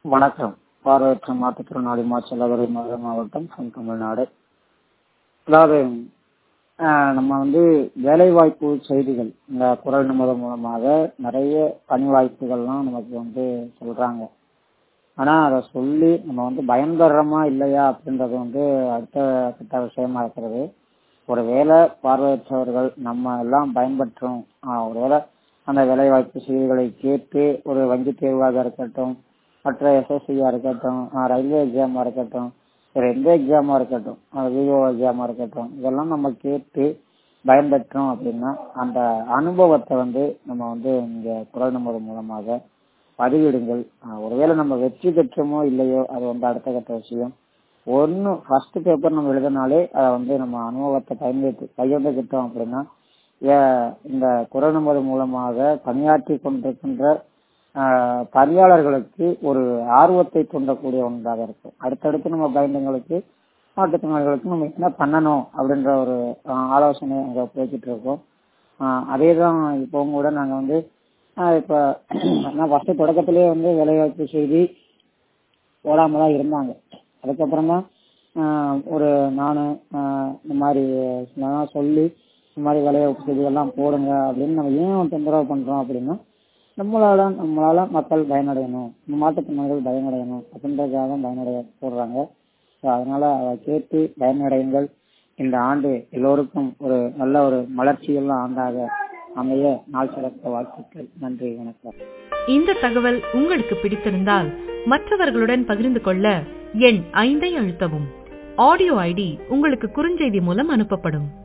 வணக்கம் பார்வையற்ற மாற்றுத்திறனாளி மாற்றலாதரை மதுரை மாவட்டம் தென் தமிழ்நாடு அதாவது ஆஹ் நம்ம வந்து வேலைவாய்ப்பு செய்திகள் இந்த குரல் நிமிடம் மூலமாக நிறைய பணி வாய்ப்புகள்லாம் நமக்கு வந்து சொல்றாங்க ஆனா அதை சொல்லி நம்ம வந்து பயன்படுறோமா இல்லையா அப்படின்றது வந்து அடுத்த கட்ட விஷயமா இருக்கிறது ஒருவேளை பார்வையற்றவர்கள் நம்ம எல்லாம் பயன்பெற்றோம் ஆஹ் ஒருவேளை அந்த வேலைவாய்ப்பு செய்திகளை கேட்டு ஒரு வங்கி தேர்வாக இருக்கட்டும் மற்ற எஸ்எஸ்சியா இருக்கட்டும் ஆஹ் ரயில்வே எக்ஸாமா இருக்கட்டும் வேற எந்த எக்ஸாமா இருக்கட்டும் விவோ எக்ஸாமா இருக்கட்டும் இதெல்லாம் நம்ம கேட்டு பயன்பெற்றோம் அப்படின்னா அந்த அனுபவத்தை வந்து நம்ம வந்து இங்க குரல் நம்பர் மூலமாக பதிவிடுங்கள் ஆஹ் ஒருவேளை நம்ம வெற்றி பெற்றோமோ இல்லையோ அது வந்து அடுத்த கட்ட விஷயம் ஒன்னு ஃபர்ஸ்ட் பேப்பர் நம்ம எழுதினாலே அதை வந்து நம்ம அனுபவத்தை பயன்படுத்தி கையெழுந்துக்கிட்டோம் அப்படின்னா ஏ- இந்த குரல் நம்பர் மூலமாக பணியாற்றி கொண்டிருக்கின்ற ஆஹ் பணியாளர்களுக்கு ஒரு ஆர்வத்தை தூண்டக்கூடிய ஒன்றாக இருக்கும் அடுத்தடுத்து நம்ம பயந்தங்களுக்கு மாற்றுத்திறனாளிகளுக்கு நம்ம என்ன பண்ணணும் அப்படின்ற ஒரு ஆஹ் ஆலோசனை அங்க போய்கிட்டு இருக்கோம் ஆஹ் அதே தான் இப்பவும் கூட நாங்க வந்து ஆஹ் இப்ப நான் ஃபர்ஸ்ட் தொடக்கத்திலேயே வந்து வேலைவாய்ப்பு செய்தி போடாம தான் இருந்தாங்க அதுக்கப்புறம் தான் ஆஹ் ஒரு நானு ஆஹ் இந்த மாதிரி நான் சொல்லி இந்த மாதிரி வேலைவாய்ப்பு செய்திகள்லாம் போடுங்க அப்படின்னு நம்ம ஏன் தொந்தரவு பண்றோம் அப்படின்னா நம்மளால நம்மளால மக்கள் பயனடையணும் நம்ம மாற்றுத்திறனாளிகள் பயனடையணும் அப்படின்றதுக்காக தான் பயனடைய போடுறாங்க ஸோ அதனால அதை கேட்டு பயனடையுங்கள் இந்த ஆண்டு எல்லோருக்கும் ஒரு நல்ல ஒரு மலர்ச்சியுள்ள ஆண்டாக அமைய நாள் சிறக்க வாழ்த்துக்கள் நன்றி வணக்கம் இந்த தகவல் உங்களுக்கு பிடித்திருந்தால் மற்றவர்களுடன் பகிர்ந்து கொள்ள எண் ஐந்தை அழுத்தவும் ஆடியோ ஐடி உங்களுக்கு குறுஞ்செய்தி மூலம் அனுப்பப்படும்